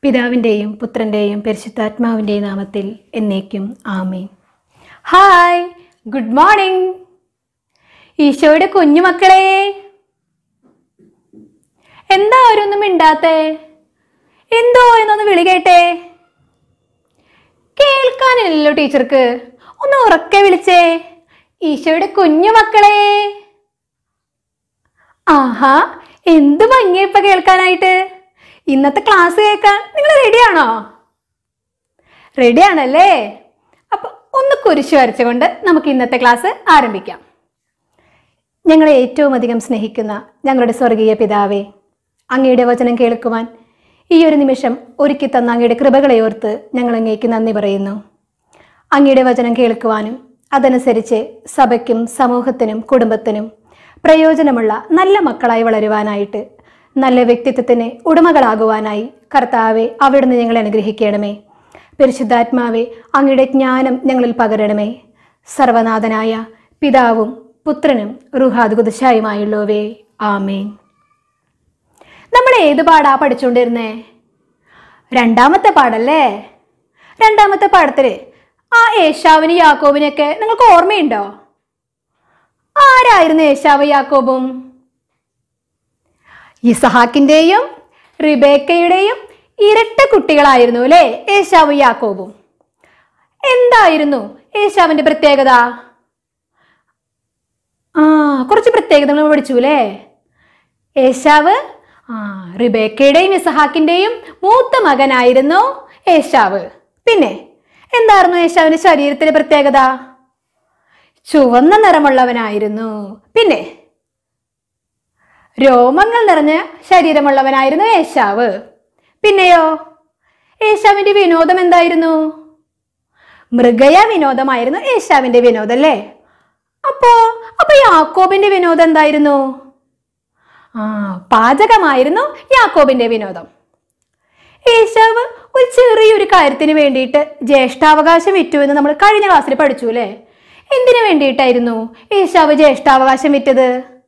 പിതാവിൻ്റെയും പുത്രൻ്റെയും പരിശുദ്ധാത്മാവിൻ്റെയും നാമത്തിൽ എന്നേക്കും ആമേൻ ഹായ് ഗുഡ് മോർണിംഗ് ഈശോയുടെ കുഞ്ഞുമക്കളെ എന്താ അവരൊന്നും മിണ്ടാത്തേ എന്തോ എന്നൊന്ന് വിളി കേട്ടേ കേൾക്കാനില്ലല്ലോ ടീച്ചർക്ക് ഒന്ന് ഉറക്കെ വിളിച്ചേ ഈശോയുടെ കുഞ്ഞുമക്കളെ ആഹാ എന്ത് ഭംഗിയാ ഇപ്പൊ കേൾക്കാനായിട്ട് ഇന്നത്തെ ക്ലാസ് കേൾക്കാൻ നിങ്ങൾ റെഡിയാണോ റെഡിയാണല്ലേ അപ്പൊ ഒന്ന് കുരിശ് വരച്ചുകൊണ്ട് നമുക്ക് ഇന്നത്തെ ക്ലാസ് ആരംഭിക്കാം ഞങ്ങളെ ഏറ്റവും അധികം സ്നേഹിക്കുന്ന ഞങ്ങളുടെ സ്വർഗീയ പിതാവേ അങ്ങയുടെ വചനം കേൾക്കുവാൻ ഈ ഒരു നിമിഷം ഒരുക്കി തന്ന അങ്ങയുടെ കൃപകളെ ഓർത്ത് ഞങ്ങൾ അങ്ങേക്ക് നന്ദി പറയുന്നു അങ്ങയുടെ വചനം കേൾക്കുവാനും അതനുസരിച്ച് സഭയ്ക്കും സമൂഹത്തിനും കുടുംബത്തിനും പ്രയോജനമുള്ള നല്ല മക്കളായി വളരുവാനായിട്ട് നല്ല വ്യക്തിത്വത്തിന് ഉടമകളാകുവാനായി കർത്താവെ അവിടുന്ന് ഞങ്ങളെ അനുഗ്രഹിക്കണമേ പരിശുദ്ധാത്മാവെ അങ്ങയുടെ ജ്ഞാനം ഞങ്ങളിൽ പകരണമേ സർവനാഥനായ പിതാവും പുത്രനും റുഹാദുകുദശായുമായുള്ളവേ ആമേൻ നമ്മൾ ഏത് പാടാ പഠിച്ചുകൊണ്ടിരുന്നേ രണ്ടാമത്തെ പാടല്ലേ രണ്ടാമത്തെ പാടത്തില് ആ ഏഷാവിന് യാക്കോബിനൊക്കെ നിങ്ങൾക്ക് ഓർമ്മയുണ്ടോ ആരായിരുന്നു ഏഷാവ് യാക്കോബും ഇസഹാക്കിന്റെയും റിബേക്കയുടെയും ഇരട്ട കുട്ടികളായിരുന്നു അല്ലേ ഏഷാവും യാക്കോബും എന്തായിരുന്നു ഏഷാവിന്റെ പ്രത്യേകത ആ കുറച്ച് പ്രത്യേകത നമ്മൾ പഠിച്ചു അല്ലേ ഏഷാവ് ആ റിബേക്കയുടെയും ഇസഹാക്കിന്റെയും മൂത്ത മകനായിരുന്നു ഏഷാവ് പിന്നെ എന്തായിരുന്നു ഏഷാവിന്റെ ശരീരത്തിലെ പ്രത്യേകത ചുവന്ന നിറമുള്ളവനായിരുന്നു പിന്നെ രോമങ്ങൾ നിറഞ്ഞ ശരീരമുള്ളവനായിരുന്നു ഏഷാവ് പിന്നെയോ ഏഷാവിന്റെ വിനോദം എന്തായിരുന്നു മൃഗയ വിനോദമായിരുന്നു ഏഷാവിന്റെ വിനോദം അല്ലേ അപ്പോ അപ്പൊ യാക്കോബിന്റെ വിനോദം എന്തായിരുന്നു ആ പാചകമായിരുന്നു യാക്കോബിന്റെ വിനോദം ഏഷാവ് ഒരു ചെറിയൊരു കാര്യത്തിന് വേണ്ടിയിട്ട് ജ്യേഷ്ഠാവകാശം വിറ്റു എന്ന് നമ്മൾ കഴിഞ്ഞ ക്ലാസ്സിൽ പഠിച്ചു അല്ലേ എന്തിനു വേണ്ടിയിട്ടായിരുന്നു ഏഷാവ് ജ്യേഷ്ഠാവകാശം വിറ്റത്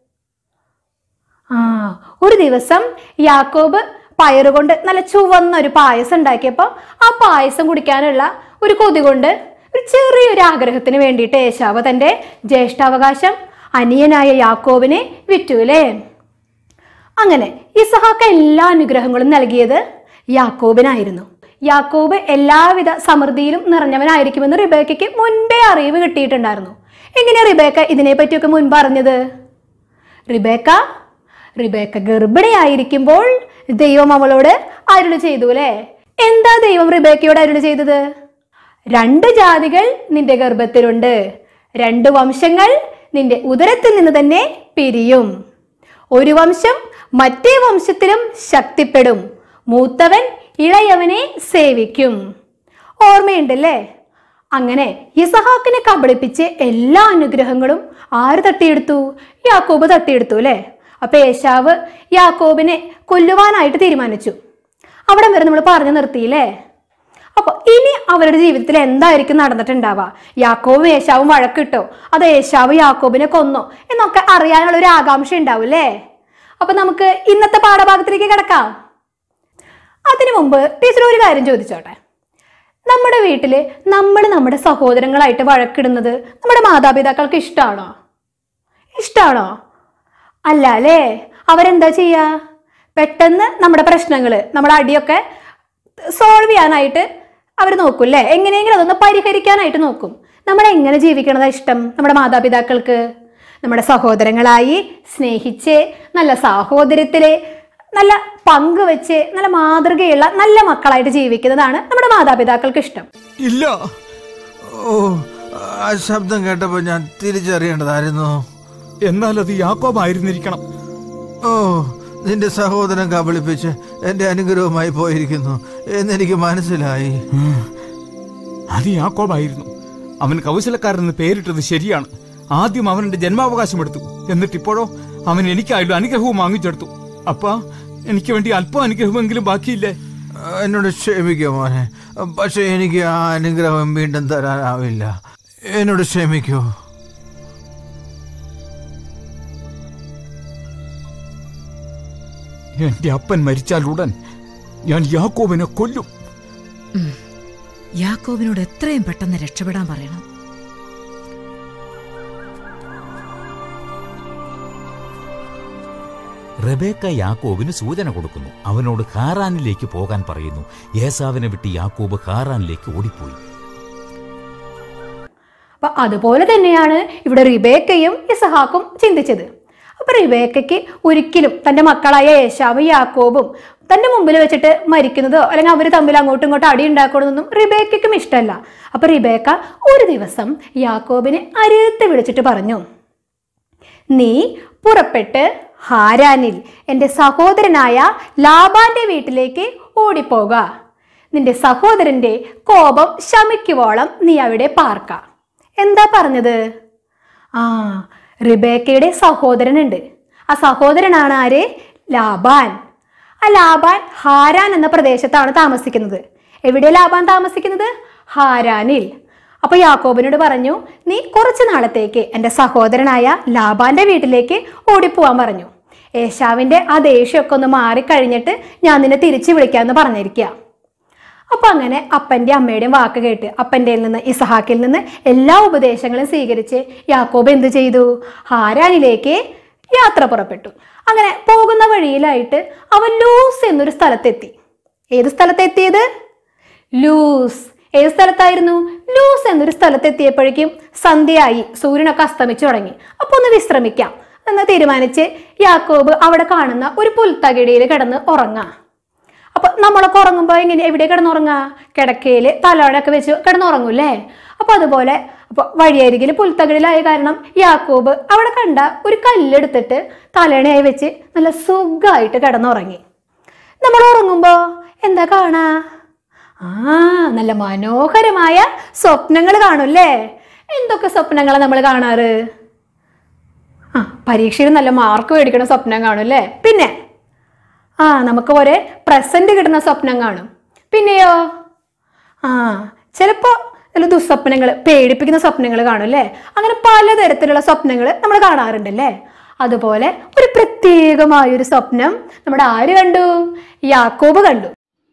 ആ ഒരു ദിവസം യാക്കോബ് പയറുകൊണ്ട് നല്ല ചുവന്ന ഒരു പായസം ഉണ്ടാക്കിയപ്പോൾ ആ പായസം കുടിക്കാനുള്ള ഒരു കൊതി കൊണ്ട് ഒരു ചെറിയൊരു ആഗ്രഹത്തിന് വേണ്ടിയിട്ട് ഏശാവ് തൻ്റെ ജ്യേഷ്ഠാവകാശം അനിയനായ യാക്കോബിനെ വിറ്റു അല്ലേ അങ്ങനെ ഇസഹാക്ക് എല്ലാ അനുഗ്രഹങ്ങളും നൽകിയത് യാക്കോബിനായിരുന്നു യാക്കോബ് എല്ലാവിധ സമൃദ്ധിയിലും നിറഞ്ഞവനായിരിക്കുമെന്ന് റിബേക്കയ്ക്ക് മുൻപേ അറിവ് കിട്ടിയിട്ടുണ്ടായിരുന്നു എങ്ങനെയാ റിബേക്ക ഇതിനെപ്പറ്റിയൊക്കെ മുൻപ് അറിഞ്ഞത് റിബേക്ക റിബേക്ക ഗർഭിണിയായിരിക്കുമ്പോൾ ദൈവം അവളോട് അരുളി ചെയ്തു അല്ലേ എന്താ ദൈവം റിബേക്കയോട് അരുളി ചെയ്തത് രണ്ട് ജാതികൾ നിന്റെ ഗർഭത്തിലുണ്ട് രണ്ട് വംശങ്ങൾ നിന്റെ ഉദരത്തിൽ നിന്ന് തന്നെ പിരിയും ഒരു വംശം മറ്റേ വംശത്തിലും ശക്തിപ്പെടും മൂത്തവൻ ഇളയവനെ സേവിക്കും ഓർമ്മയുണ്ടല്ലേ അങ്ങനെ ഇസഹാക്കിനെ കബളിപ്പിച്ച് എല്ലാ അനുഗ്രഹങ്ങളും ആര് തട്ടിയെടുത്തു യാക്കോബ് തട്ടിയെടുത്തു അല്ലേ അപ്പൊ ഏശാവ് യാക്കോബിനെ കൊല്ലുവാനായിട്ട് തീരുമാനിച്ചു അവിടെ വരെ നമ്മൾ പറഞ്ഞു നിർത്തിയില്ലേ അപ്പൊ ഇനി അവരുടെ ജീവിതത്തിൽ എന്തായിരിക്കും നടന്നിട്ടുണ്ടാവുക യാക്കോബും ഏശാവും വഴക്കിട്ടോ അത് ഏശാവ് യാക്കോബിനെ കൊന്നോ എന്നൊക്കെ അറിയാനുള്ള ഒരു ആകാംക്ഷ ഉണ്ടാവും അല്ലേ അപ്പൊ നമുക്ക് ഇന്നത്തെ പാഠഭാഗത്തിലേക്ക് കിടക്കാം അതിനു മുമ്പ് ടീച്ചർ ഒരു കാര്യം ചോദിച്ചോട്ടെ നമ്മുടെ വീട്ടിൽ നമ്മൾ നമ്മുടെ സഹോദരങ്ങളായിട്ട് വഴക്കിടുന്നത് നമ്മുടെ മാതാപിതാക്കൾക്ക് ഇഷ്ടമാണോ ഇഷ്ടമാണോ അല്ല അല്ലേ അവരെന്താ ചെയ്യുക പെട്ടെന്ന് നമ്മുടെ പ്രശ്നങ്ങൾ നമ്മുടെ അടിയൊക്കെ സോൾവ് ചെയ്യാനായിട്ട് അവർ നോക്കും അല്ലേ എങ്ങനെയെങ്കിലും അതൊന്ന് പരിഹരിക്കാനായിട്ട് നോക്കും നമ്മൾ എങ്ങനെ ജീവിക്കണതാ ഇഷ്ടം നമ്മുടെ മാതാപിതാക്കൾക്ക് നമ്മുടെ സഹോദരങ്ങളായി സ്നേഹിച്ച് നല്ല സാഹോദര്യത്തില് നല്ല പങ്കുവെച്ച് നല്ല മാതൃകയുള്ള നല്ല മക്കളായിട്ട് ജീവിക്കുന്നതാണ് നമ്മുടെ മാതാപിതാക്കൾക്ക് ഇഷ്ടം ഇല്ല ഓ ആ ശബ്ദം കേട്ടപ്പോൾ ഞാൻ തിരിച്ചറിയേണ്ടതായിരുന്നു എന്നാൽ അത് യാക്കോബായിരുന്നിരിക്കണം ഓ നിന്റെ സഹോദരൻ കബളിപ്പിച്ച് എന്റെ അനുഗ്രഹവുമായി പോയിരിക്കുന്നു എന്നെനിക്ക് മനസ്സിലായി അത് യാക്കോബായിരുന്നു അവൻ കൗശലക്കാരെന്ന് പേരിട്ടത് ശരിയാണ് ആദ്യം അവന്റെ ജന്മാവകാശം എടുത്തു എന്നിട്ട് ഇപ്പോഴോ അവൻ എനിക്കായാലും അനുഗ്രഹവും വാങ്ങിച്ചെടുത്തു അപ്പ എനിക്ക് വേണ്ടി അല്പം അനുഗ്രഹമെങ്കിലും ബാക്കിയില്ലേ എന്നോട് ക്ഷമിക്കോ മോനെ പക്ഷെ എനിക്ക് ആ അനുഗ്രഹം വീണ്ടും തരാനാവില്ല എന്നോട് ക്ഷമിക്കൂ എന്റെ അപ്പൻ മരിച്ചാൽ ഉടൻ ഞാൻ യാക്കോബിനെ കൊല്ലും യാക്കോബിനോട് എത്രയും പെട്ടെന്ന് രക്ഷപ്പെടാൻ പറയണം റബേക്ക യാക്കോബിന് സൂചന കൊടുക്കുന്നു അവനോട് ഹാറാനിലേക്ക് പോകാൻ പറയുന്നു ഏസാവിനെ വിട്ട് യാക്കോബ് ഹാറാനിലേക്ക് ഓടിപ്പോയി അപ്പൊ അതുപോലെ തന്നെയാണ് ഇവിടെ റിബേക്കയും ഇസഹാക്കും ചിന്തിച്ചത് അപ്പൊ റിബേക്കയ്ക്ക് ഒരിക്കലും തന്റെ മക്കളായ യേശാവും യാക്കോബും തന്റെ മുമ്പിൽ വെച്ചിട്ട് മരിക്കുന്നതോ അല്ലെങ്കിൽ അവർ തമ്മിൽ അങ്ങോട്ടും ഇങ്ങോട്ടും അടി ഉണ്ടാക്കണമെന്നൊന്നും റിബേക്കയ്ക്കും ഇഷ്ടമല്ല അപ്പൊ റിബേക്ക ഒരു ദിവസം യാക്കോബിനെ അരുത്ത് വിളിച്ചിട്ട് പറഞ്ഞു നീ പുറപ്പെട്ട് ഹാരാനിൽ എൻ്റെ സഹോദരനായ ലാബാന്റെ വീട്ടിലേക്ക് ഓടിപ്പോക നിന്റെ സഹോദരന്റെ കോപം ശമിക്കുവോളം നീ അവിടെ പാർക്ക എന്താ പറഞ്ഞത് ആ റിബേക്കയുടെ സഹോദരനുണ്ട് ആ സഹോദരനാണ് ആര് ലാബാൻ ആ ലാബാൻ ഹാരാൻ എന്ന പ്രദേശത്താണ് താമസിക്കുന്നത് എവിടെ ലാബാൻ താമസിക്കുന്നത് ഹാരാനിൽ അപ്പൊ യാക്കോബിനോട് പറഞ്ഞു നീ കുറച്ച് നാളത്തേക്ക് എൻ്റെ സഹോദരനായ ലാബാന്റെ വീട്ടിലേക്ക് ഓടിപ്പോവാൻ പറഞ്ഞു ഏശാവിന്റെ ആ ദേഷ്യമൊക്കെ ഒന്ന് മാറിക്കഴിഞ്ഞിട്ട് ഞാൻ നിന്നെ തിരിച്ചു വിളിക്കാമെന്ന് പറഞ്ഞിരിക്കുക അപ്പൊ അങ്ങനെ അപ്പന്റെ അമ്മയുടെയും വാക്ക് കേട്ട് അപ്പൻ്റെ നിന്ന് ഇസഹാക്കിൽ നിന്ന് എല്ലാ ഉപദേശങ്ങളും സ്വീകരിച്ച് യാക്കോബ് എന്ത് ചെയ്തു ഹാരാനിലേക്ക് യാത്ര പുറപ്പെട്ടു അങ്ങനെ പോകുന്ന വഴിയിലായിട്ട് അവൻ ലൂസ് എന്നൊരു സ്ഥലത്തെത്തി ഏത് സ്ഥലത്തെത്തിയത് ലൂസ് ഏത് സ്ഥലത്തായിരുന്നു ലൂസ് എന്നൊരു സ്ഥലത്തെത്തിയപ്പോഴേക്കും സന്ധ്യയായി സൂര്യനൊക്കെ അസ്തമിച്ചു തുടങ്ങി അപ്പൊ ഒന്ന് വിശ്രമിക്കാം എന്ന് തീരുമാനിച്ച് യാക്കോബ് അവിടെ കാണുന്ന ഒരു പുൽത്തകിടിയിൽ കിടന്ന് ഉറങ്ങാം അപ്പൊ നമ്മളൊക്കെ ഉറങ്ങുമ്പോൾ എങ്ങനെ എവിടെ കിടന്നുറങ്ങാ കിടക്കയിൽ തലോടൊക്കെ വെച്ച് കിടന്നുറങ്ങൂല്ലേ അപ്പൊ അതുപോലെ അപ്പൊ വഴിയരികിൽ പുൽത്തകിടിലായ കാരണം യാക്കോബ് അവിടെ കണ്ട ഒരു കല്ലെടുത്തിട്ട് തലേണയായി വെച്ച് നല്ല സുഖമായിട്ട് കിടന്നുറങ്ങി നമ്മൾ ഉറങ്ങുമ്പോ എന്താ കാണാ ആ നല്ല മനോഹരമായ സ്വപ്നങ്ങൾ കാണൂല്ലേ എന്തൊക്കെ സ്വപ്നങ്ങളാണ് നമ്മൾ കാണാറ് ആ പരീക്ഷയിൽ നല്ല മാർക്ക് മേടിക്കണ സ്വപ്നം കാണും അല്ലേ പിന്നെ ആ നമുക്ക് ഒരേ പ്രസന്റ് കിട്ടുന്ന സ്വപ്നം കാണും പിന്നെയോ ആ ചിലപ്പോൾ ചില ദുസ്വപ്നങ്ങൾ പേടിപ്പിക്കുന്ന സ്വപ്നങ്ങൾ കാണും അല്ലേ അങ്ങനെ പലതരത്തിലുള്ള സ്വപ്നങ്ങൾ നമ്മൾ കാണാറുണ്ട് അല്ലേ അതുപോലെ ഒരു പ്രത്യേകമായ ഒരു സ്വപ്നം നമ്മുടെ ആര് കണ്ടു യാക്കോബ് കണ്ടു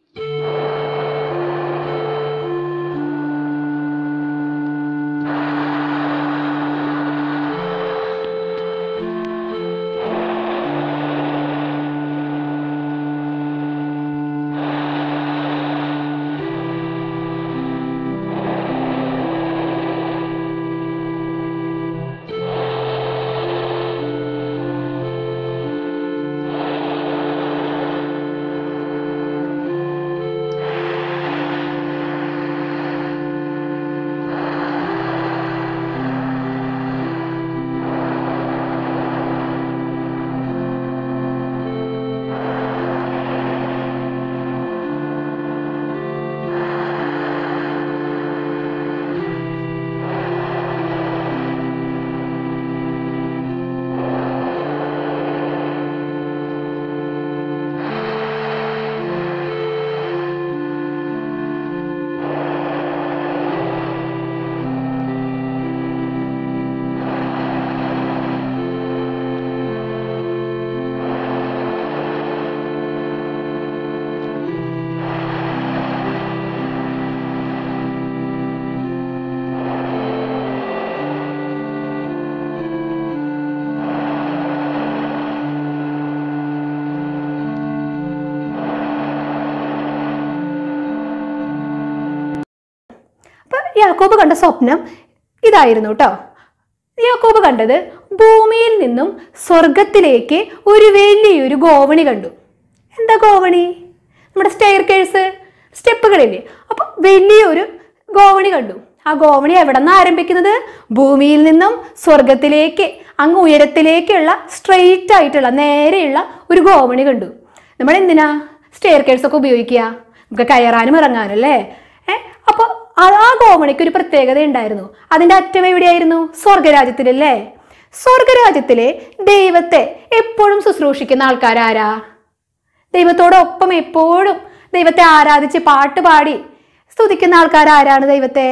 അപ്പൊ യാക്കോബ് കണ്ട സ്വപ്നം ഇതായിരുന്നു കേട്ടോ യാക്കോബ് കണ്ടത് ഭൂമിയിൽ നിന്നും സ്വർഗത്തിലേക്ക് ഒരു വലിയൊരു ഗോവണി കണ്ടു എന്താ ഗോവണി നമ്മുടെ സ്റ്റെയർ കേഴ്സ് സ്റ്റെപ്പുകളില്ലേ അപ്പൊ വലിയൊരു ഗോവണി കണ്ടു ആ ഗോവണി എവിടെ നിന്ന് ആരംഭിക്കുന്നത് ഭൂമിയിൽ നിന്നും സ്വർഗത്തിലേക്ക് അങ്ങ് ഉയരത്തിലേക്കുള്ള സ്ട്രെയിറ്റ് ആയിട്ടുള്ള നേരെയുള്ള ഒരു ഗോവണി കണ്ടു നമ്മൾ എന്തിനാ സ്റ്റെയർ കേഴ്സ് ഒക്കെ ഉപയോഗിക്കുക നമുക്ക് കയറാനും ഇറങ്ങാനും അല്ലേ ഏ അപ്പോൾ ആ ഗോവണിക്ക് ഒരു പ്രത്യേകത ഉണ്ടായിരുന്നു അതിന്റെ അറ്റം എവിടെയായിരുന്നു സ്വർഗരാജ്യത്തിലല്ലേ സ്വർഗരാജ്യത്തിലെ ദൈവത്തെ എപ്പോഴും ശുശ്രൂഷിക്കുന്ന ആൾക്കാരാരാ ദൈവത്തോടൊപ്പം എപ്പോഴും ദൈവത്തെ ആരാധിച്ച് പാട്ട് പാടി സ്തുതിക്കുന്ന ആൾക്കാർ ആരാണ് ദൈവത്തെ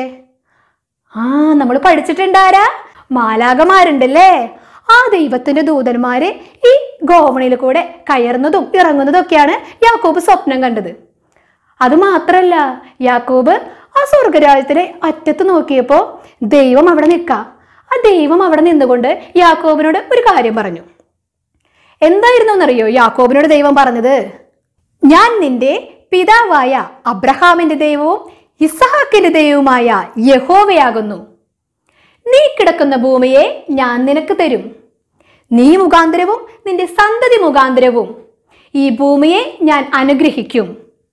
ആ നമ്മൾ പഠിച്ചിട്ടുണ്ടാരാ മാലാകമാരുണ്ടല്ലേ ആ ദൈവത്തിന്റെ ദൂതന്മാര് ഈ ഗോവണിയിൽ കൂടെ കയറുന്നതും ഇറങ്ങുന്നതും ഒക്കെയാണ് യാക്കോബ് സ്വപ്നം കണ്ടത് അത് മാത്രല്ല യാക്കോബ് ആ സ്വർഗരാജ്യത്തിന്റെ അറ്റത്ത് നോക്കിയപ്പോൾ ദൈവം അവിടെ നിൽക്കാം ആ ദൈവം അവിടെ നിന്നുകൊണ്ട് യാക്കോബിനോട് ഒരു കാര്യം പറഞ്ഞു എന്തായിരുന്നു എന്നറിയോ യാക്കോബിനോട് ദൈവം പറഞ്ഞത് ഞാൻ നിന്റെ പിതാവായ അബ്രഹാമിന്റെ ദൈവവും ഇസഹാക്കിന്റെ ദൈവവുമായ യഹോവയാകുന്നു നീ കിടക്കുന്ന ഭൂമിയെ ഞാൻ നിനക്ക് തരും നീ മുഖാന്തരവും നിന്റെ സന്തതി മുഖാന്തരവും ഈ ഭൂമിയെ ഞാൻ അനുഗ്രഹിക്കും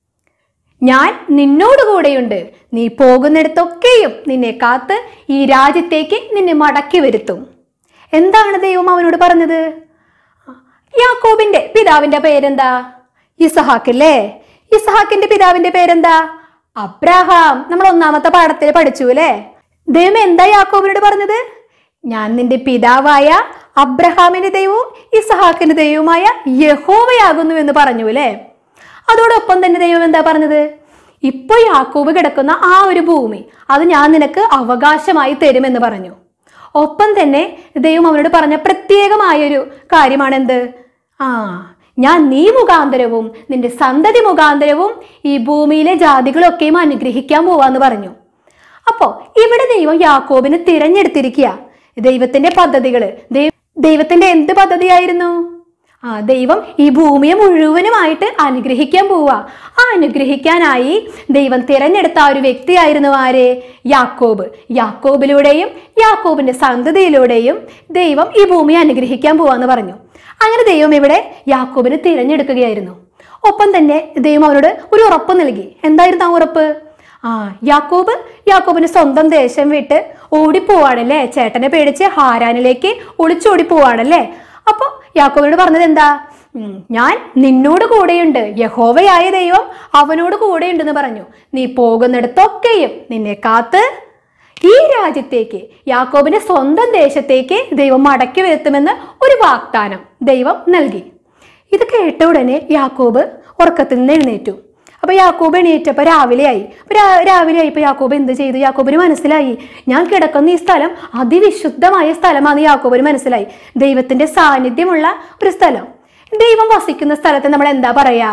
ഞാൻ നിന്നോടുകൂടെയുണ്ട് നീ പോകുന്നിടത്തൊക്കെയും നിന്നെ കാത്ത് ഈ രാജ്യത്തേക്ക് നിന്നെ മടക്കി വരുത്തും എന്താണ് ദൈവം അവനോട് പറഞ്ഞത് യാക്കോബിന്റെ പിതാവിന്റെ പേരെന്താ ഇസഹാക്ക് അല്ലേ ഇസഹാക്കിന്റെ പിതാവിന്റെ പേരെന്താ അബ്രഹാം നമ്മൾ ഒന്നാമത്തെ പാഠത്തിൽ പഠിച്ചു അല്ലേ ദൈവം എന്താ യാക്കോബിനോട് പറഞ്ഞത് ഞാൻ നിന്റെ പിതാവായ അബ്രഹാമിന്റെ ദൈവവും ഇസഹാക്കിന്റെ ദൈവവുമായ യഹോവയാകുന്നു എന്ന് പറഞ്ഞു അല്ലേ അതോടൊപ്പം തന്നെ ദൈവം എന്താ പറഞ്ഞത് ഇപ്പൊ യാക്കോബ് കിടക്കുന്ന ആ ഒരു ഭൂമി അത് ഞാൻ നിനക്ക് അവകാശമായി തരുമെന്ന് പറഞ്ഞു ഒപ്പം തന്നെ ദൈവം അവനോട് പറഞ്ഞ പ്രത്യേകമായൊരു കാര്യമാണ് എന്ത് ആ ഞാൻ നീ മുഖാന്തരവും നിന്റെ സന്തതി മുഖാന്തരവും ഈ ഭൂമിയിലെ ജാതികളൊക്കെയും അനുഗ്രഹിക്കാൻ പോവാന്ന് പറഞ്ഞു അപ്പോ ഇവിടെ ദൈവം യാക്കോബിന് തിരഞ്ഞെടുത്തിരിക്കുക ദൈവത്തിന്റെ പദ്ധതികള് ദൈവ ദൈവത്തിന്റെ എന്ത് പദ്ധതിയായിരുന്നു ആ ദൈവം ഈ ഭൂമിയെ മുഴുവനുമായിട്ട് അനുഗ്രഹിക്കാൻ പോവുക ആ അനുഗ്രഹിക്കാനായി ദൈവം തിരഞ്ഞെടുത്ത ആ ഒരു വ്യക്തിയായിരുന്നു ആര് യാക്കോബ് യാക്കോബിലൂടെയും യാക്കോബിന്റെ സന്തതിയിലൂടെയും ദൈവം ഈ ഭൂമിയെ അനുഗ്രഹിക്കാൻ പോവാന്ന് പറഞ്ഞു അങ്ങനെ ദൈവം ഇവിടെ യാക്കോബിനെ തിരഞ്ഞെടുക്കുകയായിരുന്നു ഒപ്പം തന്നെ ദൈവം അവനോട് ഒരു ഉറപ്പ് നൽകി എന്തായിരുന്നു ആ ഉറപ്പ് ആ യാക്കോബ് യാക്കോബിന് സ്വന്തം ദേശം വിട്ട് ഓടിപ്പോവാണല്ലേ ചേട്ടനെ പേടിച്ച് ഹാരാനിലേക്ക് ഒളിച്ചോടി പോവാണല്ലേ അപ്പൊ യാക്കോബിനോട് പറഞ്ഞത് എന്താ ഉം, ഞാൻ നിന്നോട് കൂടെയുണ്ട് യഹോവയായ ദൈവം അവനോട് കൂടെയുണ്ടെന്ന് പറഞ്ഞു നീ പോകുന്നിടത്തൊക്കെയും നിന്നെ കാത്ത് ഈ രാജ്യത്തേക്ക് യാക്കോബിന്റെ സ്വന്തം ദേശത്തേക്ക് ദൈവം മടക്കി വരുത്തുമെന്ന് ഒരു വാഗ്ദാനം ദൈവം നൽകി ഇത് കേട്ട ഉടനെ യാക്കോബ് ഉറക്കത്തിൽ നിന്ന് എഴുന്നേറ്റു അപ്പൊ യാക്കോബ് എണീറ്റപ്പോ രാവിലെയായി അപ്പൊ രാ- രാവിലെയായി ഇപ്പൊ യാക്കോബ് എന്ത് ചെയ്തു യാക്കോബിന് മനസ്സിലായി ഞാൻ കിടക്കുന്ന ഈ സ്ഥലം അതിവിശുദ്ധമായ സ്ഥലമാണെന്ന് യാക്കോബിന് മനസ്സിലായി ദൈവത്തിന്റെ സാന്നിധ്യമുള്ള ഒരു സ്ഥലം ദൈവം വസിക്കുന്ന സ്ഥലത്തെ നമ്മൾ എന്താ പറയാ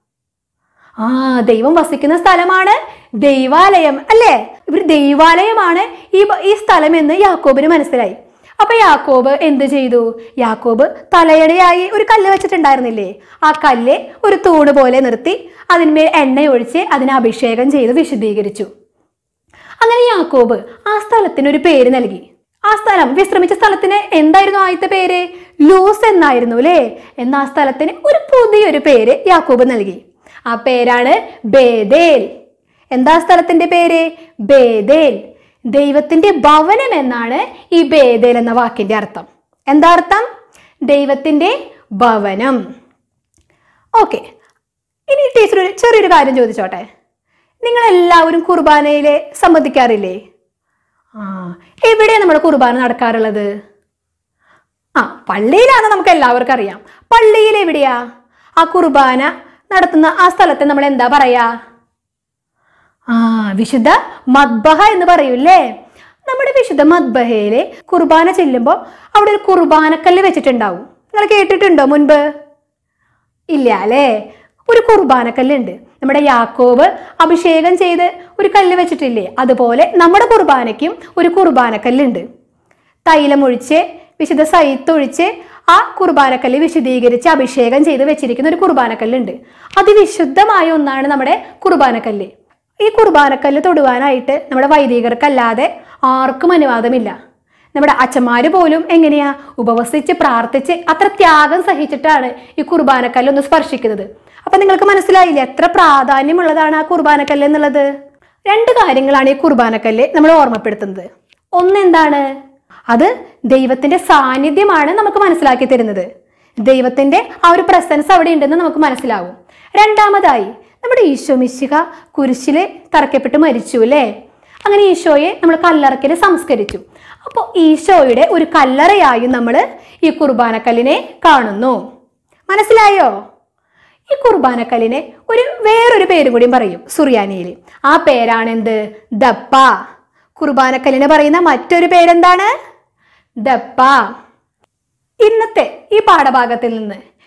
ആ ദൈവം വസിക്കുന്ന സ്ഥലമാണ് ദൈവാലയം അല്ലേ ഇവർ ദൈവാലയമാണ് ഈ ബ- ഈ സ്ഥലം എന്ന് യാക്കോബിന് മനസ്സിലായി അപ്പൊ യാക്കോബ് എന്ത് ചെയ്തു യാക്കോബ് തലയടയായി ഒരു കല്ല് വെച്ചിട്ടുണ്ടായിരുന്നില്ലേ ആ കല്ല് ഒരു തൂണ് പോലെ നിർത്തി അതിന്മേൽ എണ്ണ ഒഴിച്ച് അതിനെ അഭിഷേകം ചെയ്ത് വിശദീകരിച്ചു അങ്ങനെ യാക്കോബ് ആ സ്ഥലത്തിന് ഒരു പേര് നൽകി ആ സ്ഥലം വിശ്രമിച്ച സ്ഥലത്തിന് എന്തായിരുന്നു ആദ്യത്തെ പേര് ലൂസ് എന്നായിരുന്നു അല്ലേ എന്ന ആ സ്ഥലത്തിന് ഒരു പുതിയൊരു പേര് യാക്കോബ് നൽകി ആ പേരാണ് ബേദേൽ എന്താ സ്ഥലത്തിന്റെ പേര് ബേദേൽ ദൈവത്തിന്റെ ഭവനം എന്നാണ് ഈ ബേദേൽ എന്ന വാക്കിന്റെ അർത്ഥം എന്താ അർത്ഥം ദൈവത്തിന്റെ ഭവനം ഓക്കെ ഇനി ടീച്ചർ ഒരു ചെറിയൊരു കാര്യം ചോദിച്ചോട്ടെ നിങ്ങൾ എല്ലാവരും കുർബാനയിലെ സംബന്ധിക്കാറില്ലേ ആ എവിടെയാണ് നമ്മുടെ കുർബാന നടക്കാറുള്ളത് ആ പള്ളിയിലാണ് നമുക്ക് എല്ലാവർക്കും അറിയാം പള്ളിയിൽ എവിടെയാ ആ കുർബാന നടത്തുന്ന ആ സ്ഥലത്തെ നമ്മൾ എന്താ പറയാ ആ വിശുദ്ധ മദ്ബഹ എന്ന് പറയൂല്ലേ നമ്മുടെ വിശുദ്ധ മദ്ബഹയിലെ കുർബാന ചെല്ലുമ്പോൾ അവിടെ ഒരു കുർബാനക്കല്ല് വെച്ചിട്ടുണ്ടാവും നിങ്ങൾ കേട്ടിട്ടുണ്ടോ മുൻപ് ഇല്ല അല്ലേ ഒരു കുർബാനക്കല്ലുണ്ട് നമ്മുടെ യാക്കോബ് അഭിഷേകം ചെയ്ത് ഒരു കല്ല് വെച്ചിട്ടില്ലേ അതുപോലെ നമ്മുടെ കുർബാനയ്ക്കും ഒരു കുർബാനക്കല്ലുണ്ട് തൈലം ഒഴിച്ച് വിശുദ്ധ സൈത്തൊഴിച്ച് ആ കുർബാനക്കല്ല് വിശദീകരിച്ച് അഭിഷേകം ചെയ്ത് വെച്ചിരിക്കുന്ന ഒരു കുർബാനക്കല്ലുണ്ട് അതിവിശുദ്ധമായ ഒന്നാണ് നമ്മുടെ കുർബാനക്കല്ല് ഈ കുർബാനക്കല്ല് തൊടുവാനായിട്ട് നമ്മുടെ വൈദികർക്കല്ലാതെ ആർക്കും അനുവാദമില്ല നമ്മുടെ അച്ഛന്മാര് പോലും എങ്ങനെയാ ഉപവസിച്ച് പ്രാർത്ഥിച്ച് അത്ര ത്യാഗം സഹിച്ചിട്ടാണ് ഈ കുർബാനക്കല്ല് ഒന്ന് സ്പർശിക്കുന്നത് അപ്പൊ നിങ്ങൾക്ക് മനസ്സിലായില്ലേ എത്ര പ്രാധാന്യമുള്ളതാണ് ആ കുർബാനക്കല്ല് എന്നുള്ളത് രണ്ട് കാര്യങ്ങളാണ് ഈ കുർബാനക്കല്ല് നമ്മൾ ഓർമ്മപ്പെടുത്തുന്നത് ഒന്നെന്താണ് അത് ദൈവത്തിന്റെ സാന്നിധ്യമാണ് നമുക്ക് മനസ്സിലാക്കി തരുന്നത് ദൈവത്തിന്റെ ആ ഒരു പ്രസൻസ് അവിടെ ഉണ്ടെന്ന് നമുക്ക് മനസ്സിലാവും രണ്ടാമതായി നമ്മുടെ ഈശോ മിശിക കുരിശില് തറക്കപ്പെട്ട് മരിച്ചു അല്ലേ അങ്ങനെ ഈശോയെ നമ്മൾ കല്ലറക്കിൽ സംസ്കരിച്ചു അപ്പോൾ ഈശോയുടെ ഒരു കല്ലറയായി നമ്മൾ ഈ കുർബാനക്കല്ലിനെ കാണുന്നു മനസ്സിലായോ ഈ കുർബാനക്കല്ലിനെ ഒരു വേറൊരു പേരും കൂടിയും പറയും സുറിയാനിയിൽ ആ പേരാണ് എന്ത് ദപ്പ കുർബാനക്കല്ലിന് പറയുന്ന മറ്റൊരു പേരെന്താണ് ദപ്പ ഇന്നത്തെ ഈ പാഠഭാഗത്തിൽ നിന്ന്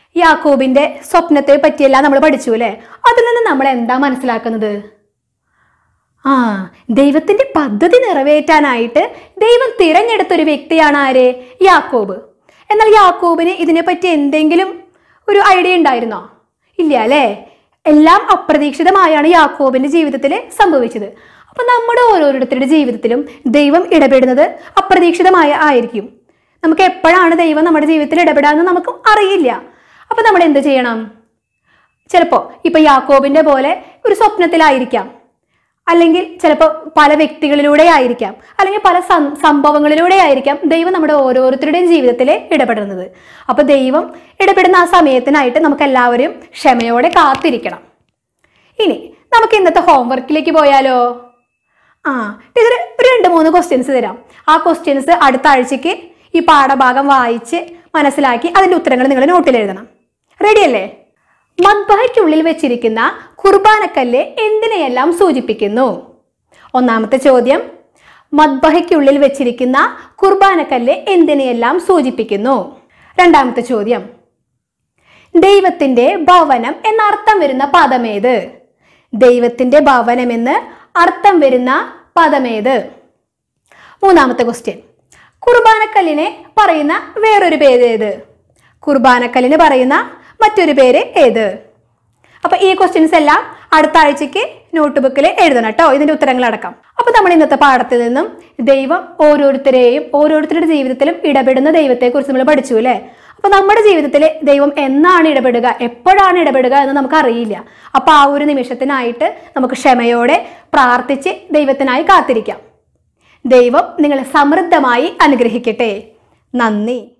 യാക്കോബിന്റെ സ്വപ്നത്തെ പറ്റിയെല്ലാം നമ്മൾ പഠിച്ചു അല്ലേ അതിൽ നിന്ന് നമ്മൾ എന്താ മനസ്സിലാക്കുന്നത് ആ ദൈവത്തിന്റെ പദ്ധതി നിറവേറ്റാനായിട്ട് ദൈവം തിരഞ്ഞെടുത്ത ഒരു വ്യക്തിയാണ് ആര് യാക്കോബ് എന്നാൽ യാക്കോബിന് ഇതിനെപ്പറ്റി എന്തെങ്കിലും ഒരു ഐഡിയ ഉണ്ടായിരുന്നോ ഇല്ല അല്ലേ എല്ലാം അപ്രതീക്ഷിതമായാണ് യാക്കോബിന്റെ ജീവിതത്തിൽ സംഭവിച്ചത് അപ്പൊ നമ്മുടെ ഓരോരുത്തരുടെ ജീവിതത്തിലും ദൈവം ഇടപെടുന്നത് അപ്രതീക്ഷിതമായ ആയിരിക്കും നമുക്ക് എപ്പോഴാണ് ദൈവം നമ്മുടെ ജീവിതത്തിൽ ഇടപെടാന്ന് നമുക്ക് അറിയില്ല അപ്പൊ നമ്മൾ എന്ത് ചെയ്യണം ചിലപ്പോൾ ഇപ്പൊ യാക്കോബിന്റെ പോലെ ഒരു സ്വപ്നത്തിലായിരിക്കാം അല്ലെങ്കിൽ ചിലപ്പോൾ പല വ്യക്തികളിലൂടെ ആയിരിക്കാം അല്ലെങ്കിൽ പല സം- സംഭവങ്ങളിലൂടെ ആയിരിക്കാം ദൈവം നമ്മുടെ ഓരോരുത്തരുടെയും ജീവിതത്തിൽ ഇടപെടുന്നത് അപ്പൊ ദൈവം ഇടപെടുന്ന ആ സമയത്തിനായിട്ട് നമുക്ക് എല്ലാവരും ക്ഷമയോടെ കാത്തിരിക്കണം ഇനി നമുക്ക് ഇന്നത്തെ ഹോംവർക്കിലേക്ക് പോയാലോ ആ ടീച്ചർ ഒരു രണ്ട് മൂന്ന് ക്വസ്റ്റ്യൻസ് തരാം ആ ക്വസ്റ്റ്യൻസ് അടുത്ത ആഴ്ചയ്ക്ക് ഈ പാഠഭാഗം വായിച്ച് മനസ്സിലാക്കി അതിന്റെ ഉത്തരങ്ങൾ നിങ്ങൾ നോട്ടിൽ എഴുതണം റെഡി അല്ലേ മദ്ബഹയ്ക്കുള്ളിൽ വെച്ചിരിക്കുന്ന കുർബാനക്കല്ല് എന്തിനെയെല്ലാം സൂചിപ്പിക്കുന്നു ഒന്നാമത്തെ ചോദ്യം മദ്ബഹയ്ക്കുള്ളിൽ വെച്ചിരിക്കുന്ന കുർബാനക്കല്ല് എന്തിനെയെല്ലാം സൂചിപ്പിക്കുന്നു രണ്ടാമത്തെ ചോദ്യം ദൈവത്തിന്റെ ഭവനം എന്നർത്ഥം വരുന്ന പദമേത് ദൈവത്തിന്റെ ഭവനം എന്ന് അർത്ഥം വരുന്ന പദമേത് മൂന്നാമത്തെ ക്വസ്റ്റ്യൻ കുർബാനക്കല്ലിനെ പറയുന്ന വേറൊരു പേര് ഏത് കുർബാനക്കല്ലിന് പറയുന്ന മറ്റൊരു പേര് ഏത് അപ്പൊ ഈ ക്വസ്റ്റ്യൻസ് എല്ലാം അടുത്ത ആഴ്ചക്ക് നോട്ട് ബുക്കിൽ എഴുതണം കേട്ടോ ഇതിന്റെ ഉത്തരങ്ങളടക്കം അപ്പൊ നമ്മൾ ഇന്നത്തെ പാഠത്തിൽ നിന്നും ദൈവം ഓരോരുത്തരെയും ഓരോരുത്തരുടെ ജീവിതത്തിലും ഇടപെടുന്ന ദൈവത്തെക്കുറിച്ച് നമ്മൾ പഠിച്ചു അല്ലേ അപ്പൊ നമ്മുടെ ജീവിതത്തിൽ ദൈവം എന്നാണ് ഇടപെടുക എപ്പോഴാണ് ഇടപെടുക എന്ന് നമുക്ക് അറിയില്ല അപ്പൊ ആ ഒരു നിമിഷത്തിനായിട്ട് നമുക്ക് ക്ഷമയോടെ പ്രാർത്ഥിച്ച് ദൈവത്തിനായി കാത്തിരിക്കാം ദൈവം നിങ്ങളെ സമൃദ്ധമായി അനുഗ്രഹിക്കട്ടെ നന്ദി